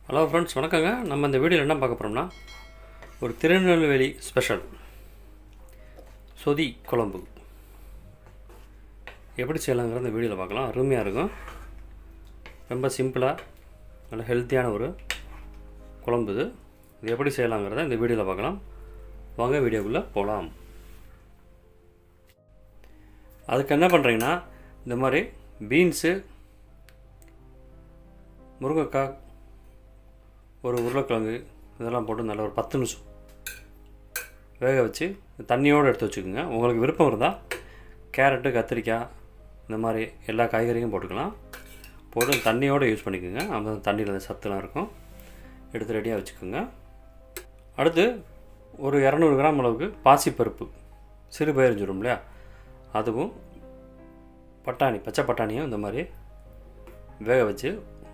hello friends வணக்கங்க நம்ம இந்த வீடியோவில் என்ன பார்க்க போகிறோம்னா ஒரு திருநெல்வேலி ஸ்பெஷல் சொதி குழம்பு எப்படி செய்யலாங்கிற இந்த வீடியோவில் பார்க்கலாம் அருமையாக இருக்கும் ரொம்ப சிம்பிளாக நல்ல ஹெல்த்தியான ஒரு குழம்பு இது இது எப்படி செய்யலாங்கிறத இந்த வீடியோவில் பார்க்கலாம் வாங்க வீடியோக்குள்ளே போகலாம் அதுக்கு என்ன பண்ணுறீங்கன்னா இந்த மாதிரி பீன்ஸு முருங்கைக்காய் ஒரு உருளைக்கிழங்கு இதெல்லாம் போட்டு நல்லா ஒரு பத்து நிமிஷம் வேக வச்சு தண்ணியோடு எடுத்து வச்சுக்கோங்க உங்களுக்கு விருப்பம் இருந்தால் கேரட்டு கத்திரிக்காய் இந்த மாதிரி எல்லா காய்கறியும் போட்டுக்கலாம் போட்டு தண்ணியோடு யூஸ் பண்ணிக்கோங்க அந்த தண்ணியில் அந்த சத்துலாம் இருக்கும் எடுத்து ரெடியாக வச்சுக்கோங்க அடுத்து ஒரு இரநூறு கிராம் அளவுக்கு பாசிப்பருப்பு சிறு பயிரிஞ்சிடும் இல்லையா அதுவும் பட்டாணி பச்சை பட்டாணியும் இந்த மாதிரி வேக வச்சு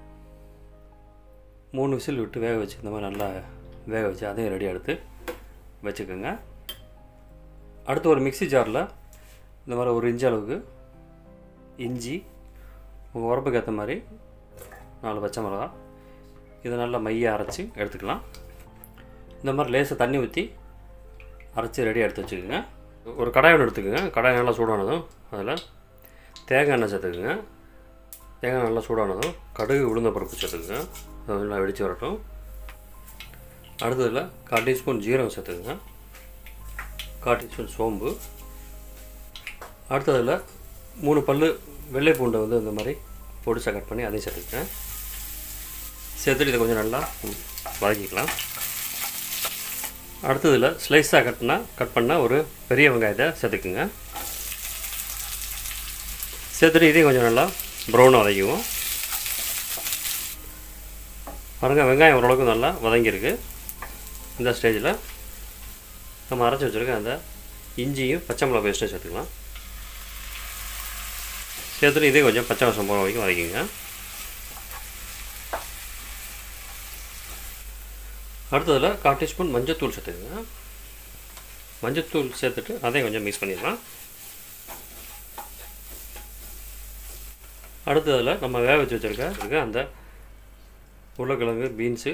மூணு விசில் விட்டு வேக வச்சு இந்த மாதிரி நல்லா வேக வச்சு அதையும் ரெடியாக எடுத்து வச்சுக்கோங்க அடுத்து ஒரு மிக்ஸி ஜாரில் இந்த மாதிரி ஒரு இன்ச்சு அளவுக்கு இஞ்சி உங்கள் உரப்புக்கு ஏற்ற மாதிரி நாலு பச்சை மிளகா இதை நல்லா மைய அரைச்சி எடுத்துக்கலாம் இந்த மாதிரி லேசாக தண்ணி ஊற்றி அரைச்சி ரெடியாக எடுத்து வச்சுக்கோங்க ஒரு கடாய் ஒன்று எடுத்துக்கோங்க கடாய் நல்லா சூடானதும் அதில் தேங்காய் எண்ணெய் சேர்த்துக்குங்க தேங்காய் நல்லா சூடானதும் கடுகு உளுந்த பருப்பு சேர்த்துக்குங்க அது நல்லா வெடித்து வரட்டும் அடுத்ததில் கால் டீஸ்பூன் ஜீரகம் சேர்த்துக்குங்க கால் டீஸ்பூன் சோம்பு அடுத்ததில் மூணு பல் வெள்ளை பூண்டை வந்து இந்த மாதிரி பொடிசா கட் பண்ணி அதையும் சேர்த்துக்கங்க சேர்த்துட்டு இதை கொஞ்சம் நல்லா வதக்கிக்கலாம் அடுத்ததில் ஸ்லைஸாக கட் பண்ணால் கட் பண்ணால் ஒரு பெரிய வெங்காயத்தை சேர்த்துக்குங்க சேர்த்துட்டு இதையும் கொஞ்சம் நல்லா ப்ரௌனாக வதக்கிக்குவோம் பாருங்கள் வெங்காயம் ஓரளவுக்கு நல்லா வதங்கியிருக்கு இந்த ஸ்டேஜில் நம்ம அரைச்சி வச்சுருக்க அந்த இஞ்சியும் பச்சை மிளகா பேஸ்ட்டும் சேர்த்துக்கலாம் சேர்த்துட்டு இதே கொஞ்சம் பச்சை வாசம் போகிற வரைக்கும் வதக்கிங்க அடுத்ததில் கால் டீஸ்பூன் மஞ்சத்தூள் சேர்த்துக்குங்க மஞ்சத்தூள் சேர்த்துட்டு அதையும் கொஞ்சம் மிக்ஸ் பண்ணிடலாம் அடுத்ததில் நம்ம வேக வச்சு வச்சுருக்க இருக்க அந்த உருளைக்கிழங்கு பீன்ஸு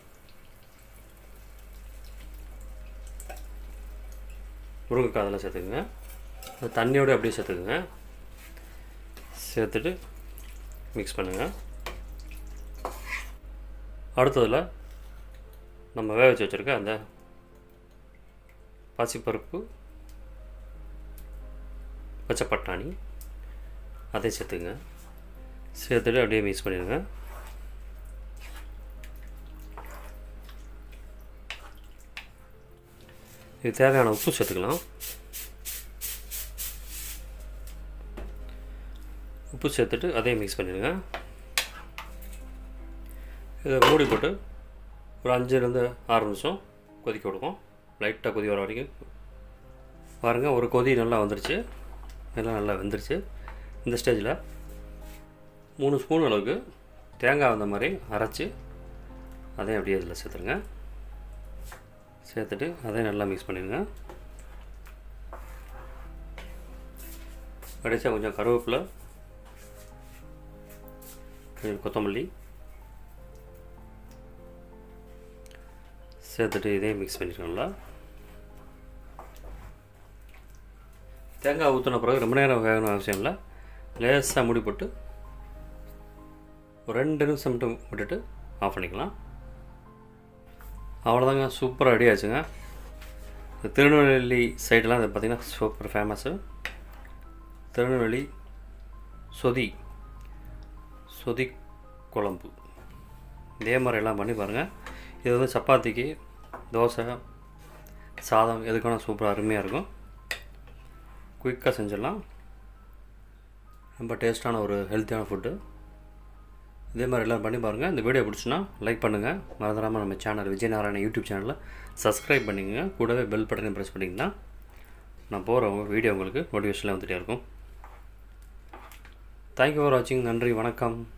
முருங்கைக்காய் அதெல்லாம் சேர்த்துக்குங்க அது தண்ணியோடு அப்படியே சேர்த்துக்குங்க சேர்த்துட்டு மிக்ஸ் பண்ணுங்கள் அடுத்ததில் நம்ம வேக வச்சு வச்சுருக்க அந்த பாசிப்பருப்பு பச்சை பட்டாணி அதையும் சேர்த்துங்க சேர்த்துட்டு அப்படியே மிக்ஸ் பண்ணிடுங்க இது தேவையான உப்பு சேர்த்துக்கலாம் உப்பு சேர்த்துட்டு அதையும் மிக்ஸ் பண்ணிடுங்க இதை மூடி போட்டு ஒரு அஞ்சுலேருந்து ஆறு நிமிஷம் கொதிக்க விடுவோம் லைட்டாக கொதி வர வரைக்கும் பாருங்கள் ஒரு கொதி நல்லா வந்துருச்சு எல்லாம் நல்லா வெந்துருச்சு இந்த ஸ்டேஜில் மூணு ஸ்பூன் அளவுக்கு தேங்காய் வந்த மாதிரி அரைச்சி அதையும் அப்படியே இதில் சேர்த்துருங்க சேர்த்துட்டு அதையும் நல்லா மிக்ஸ் பண்ணிடுங்க கடைசியாக கொஞ்சம் கருவேப்பிலை கொஞ்சம் கொத்தமல்லி சேர்த்துட்டு இதையும் மிக்ஸ் பண்ணிருக்கோம்ல தேங்காய் ஊற்றின பிறகு ரொம்ப நேரம் வேகணும் அவசியம் இல்லை லேசாக மூடி போட்டு ஒரு ரெண்டு நிமிஷம் மட்டும் விட்டுட்டு ஆஃப் பண்ணிக்கலாம் அவ்வளோதாங்க சூப்பராக ரெடி ஆச்சுங்க இந்த திருநெல்வேலி சைடெலாம் அது பார்த்திங்கன்னா சூப்பர் ஃபேமஸ்ஸு திருநெல்வேலி சொதி சொதி குழம்பு இதே மாதிரி எல்லாம் பண்ணி பாருங்கள் இது வந்து சப்பாத்திக்கு தோசை சாதம் எதுக்கான சூப்பராக அருமையாக இருக்கும் குயிக்காக செஞ்சிடலாம் ரொம்ப டேஸ்ட்டான ஒரு ஹெல்த்தியான ஃபுட்டு இதே மாதிரி எல்லோரும் பண்ணி பாருங்கள் இந்த வீடியோ பிடிச்சுன்னா லைக் பண்ணுங்கள் மறந்துடாமல் நம்ம சேனல் விஜய் நாராயண யூடியூப் சேனலில் சப்ஸ்கிரைப் பண்ணிக்கங்க கூடவே பெல் பட்டனை ப்ரெஸ் பண்ணிங்கன்னா நான் போகிற வீடியோ உங்களுக்கு நோட்டிஃபிகேஷனில் வந்துகிட்டே இருக்கும் தேங்க்யூ ஃபார் வாட்சிங் நன்றி வணக்கம்